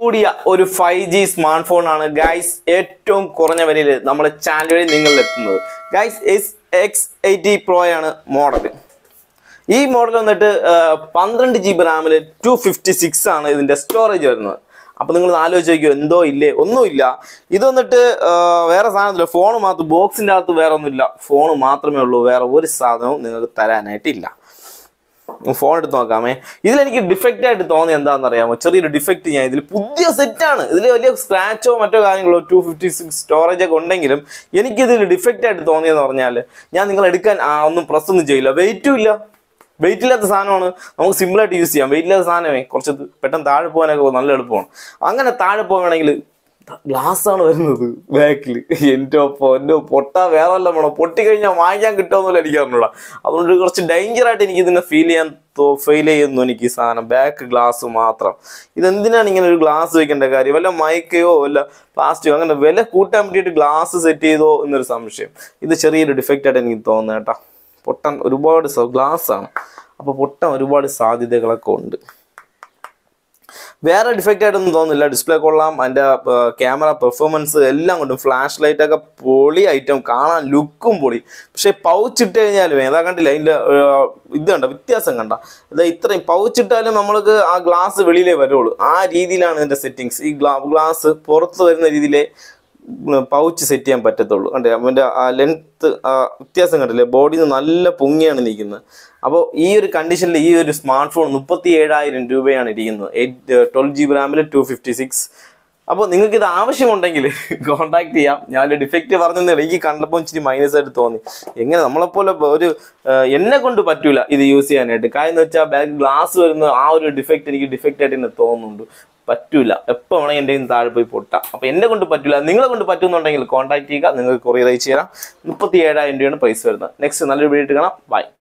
കൂടിയ ഒരു five G smart phone ആണ് ഗൈസ് ഏറ്റവും കുറഞ്ഞ വിലയിൽ നമ്മുടെ ചാനലിൽ നിങ്ങൾ എത്തുന്നത് guys S X eighty pro ആണ് മോഡൽ ഈ മോഡൽ വന്നിട്ട് ആ, പന്ത്രണ്ട് ജി ബി റാമിൽ ടു ഫിഫ്റ്റി സിക്സ് ആണ് ഇതിന്റെ സ്റ്റോറേജ് വരുന്നത് അപ്പൊ നിങ്ങൾ ആലോചിച്ച് നോക്കിയോ എന്തോ ഇല്ലേ ഒന്നുമില്ല ഇത് വന്നിട്ട് ആ, വേറെ സാധനത്തില്ല ഫോൺ മാത്രം ബോക്സിന്റെ അകത്ത് വേറെ ഒന്നുമില്ല ഫോൺ മാത്രമേ ഉള്ളൂ വേറെ ഒരു സാധനവും നിങ്ങൾക്ക് തരാനായിട്ടില്ല ഫോൺ എടുത്ത് നോക്കാമേ ഇതിലെനിക്ക് ഡിഫക്റ്റ് ആയിട്ട് തോന്നി എന്താണെന്ന് അറിയാമോ ചെറിയൊരു ഡിഫക്റ്റ് ഞാൻ ഇതിൽ പുതിയ സെറ്റാണ് ഇതിൽ വലിയ സ്ക്രാച്ചോ മറ്റോ കാര്യങ്ങളോ ടു ഫിഫ്റ്റി സിക്സ് സ്റ്റോറേജ് ഒക്കെ ഉണ്ടെങ്കിലും എനിക്കിതിൽ ഡിഫക്റ്റ് ആയിട്ട് തോന്നിയെന്ന് പറഞ്ഞാൽ ഞാൻ നിങ്ങൾ എടുക്കാൻ ആ, ഒന്നും പ്രസ് ഒന്നും ചെയ്യില്ല വെയിറ്റും ഇല്ല വെയിറ്റ് ഇല്ലാത്ത സാധനമാണ് നമുക്ക് സിമ്പിളായിട്ട് യൂസ് ചെയ്യാം വെയിറ്റ് ഇല്ലാത്ത സാധനമേ കുറച്ച് പെട്ടെന്ന് താഴെ പോകാനൊക്കെ നല്ല എളുപ്പമാണ് അങ്ങനെ താഴെ പോവുകയാണെങ്കിൽ ഗ്ലാസ് ആണ് വരുന്നത് ബാക്കിൽ എൻ്റെ ഒപ്പം എൻ്റെ പൊട്ടാ വേറെ വല്ല വേണോ പൊട്ടിക്കഴിഞ്ഞാൽ വാങ്ങിക്കാൻ കിട്ടുമെന്നില്ല എനിക്ക് അറിഞ്ഞൂടാ അതുകൊണ്ട് കുറച്ച് ഡേഞ്ചർ ആയിട്ട് എനിക്ക് ഇതിനെ ഫീൽ ചെയ്യാൻ ഫെയിൽ ചെയ്യുന്നു എനിക്ക് ഈ സാധനം ബാക്ക് ഗ്ലാസ് മാത്രം ഇതെന്തിനാണ് ഇങ്ങനെ ഒരു ഗ്ലാസ് വെക്കേണ്ട കാര്യം വല്ല മൈക്കയോ വല്ല പ്ലാസ്റ്റിക്കോ അങ്ങനെ വില കൂട്ടാൻ വേണ്ടിയിട്ട് ഗ്ലാസ് സെറ്റ് ചെയ്തോ എന്നൊരു സംശയം ഇത് ചെറിയൊരു ഡിഫക്റ്റ് ആയിട്ട് എനിക്ക് തോന്നുന്നത് കേട്ടോ പൊട്ടാൻ ഒരുപാട് ഗ്ലാസ് ആണ് അപ്പോൾ പൊട്ടാൻ ഒരുപാട് സാധ്യതകളൊക്കെ ഉണ്ട് വേറെ ഡിഫക്റ്റ് ആയിട്ടൊന്നും തോന്നുന്നില്ല ഡിസ്പ്ലേ കൊള്ളാം അതിൻ്റെ ക്യാമറ പെർഫോമൻസ് എല്ലാം കൊണ്ടും ഫ്ലാഷ് ലൈറ്റ് ഒക്കെ പൊളി ഐറ്റം കാണാൻ ലുക്കും പൊളി പക്ഷെ പൗച്ച് ഇട്ട് കഴിഞ്ഞാലും ഏതാ കണ്ടില്ല അതിൻ്റെ ഇത് കണ്ട വ്യത്യാസം കണ്ട ഇതാ ഇത്രയും പൗച്ച് ഇട്ടാലും നമ്മൾക്ക് ആ ഗ്ലാസ് വെളിയിലേ വരുള്ളൂ ആ രീതിയിലാണ് ഇതിൻ്റെ സെറ്റിങ്സ് ഈ ഗ്ലാ ഗ്ലാസ് പുറത്ത് വരുന്ന രീതിയിലേ പൗച്ച് സെറ്റ് ചെയ്യാൻ പറ്റത്തുള്ളൂ കണ്ടേ അവൻ്റെ ആ ലെങ്ത്ത് വ്യത്യാസം കണ്ടില്ലേ ബോഡിയിൽ നിന്ന് നല്ല പൊങ്ങിയാണ് നിൽക്കുന്നത് അപ്പോൾ ഈ ഒരു കണ്ടീഷനിൽ ഈ ഒരു സ്മാർട്ട് ഫോൺ മുപ്പത്തി ഏഴായിരം രൂപയാണ് ഇരിക്കുന്നത് എയ്റ്റ് ട്വൽവ് ജി ബി റാമിൽ ടു ഫിഫ്റ്റി സിക്സ് അപ്പോൾ നിങ്ങൾക്ക് ഇത് ആവശ്യമുണ്ടെങ്കിൽ കോൺടാക്ട് ചെയ്യാം ഞാൻ ഡിഫക്റ്റ് പറഞ്ഞത് എനിക്ക് കണ്ടപ്പോൾ ഇച്ചിരി മൈനസ് ആയിട്ട് തോന്നി എങ്ങനെ നമ്മളെപ്പോലെ ഒരു ആ, എന്നെ കൊണ്ട് പറ്റൂല ഇത് യൂസ് ചെയ്യാനായിട്ട് കാര്യം എന്ന് വെച്ചാൽ ബാക്ക് ഗ്ലാസ് വരുന്ന ആ ഒരു ഡിഫക്റ്റ് എനിക്ക് ഡിഫക്റ്റ് ആയിട്ട് തന്നെ തോന്നുന്നുണ്ട് പറ്റൂല എപ്പോൾ വേണമെങ്കിൽ എൻ്റെ കയ്യിൽ നിന്ന് താഴെ പോയി പൊട്ടാം അപ്പോൾ എന്നെ കൊണ്ട് പറ്റൂല നിങ്ങളെ കൊണ്ട് പറ്റുന്നുണ്ടെങ്കിൽ കോൺടാക്ട് ചെയ്യുക നിങ്ങൾക്ക് കൊറിയർ അയച്ചു തരാം മുപ്പത്തി ഏഴായിരം രൂപയാണ് പ്രൈസ് വരുന്നത് നെക്സ്റ്റ് നല്ലൊരു വീഡിയോ കാണാം ബൈ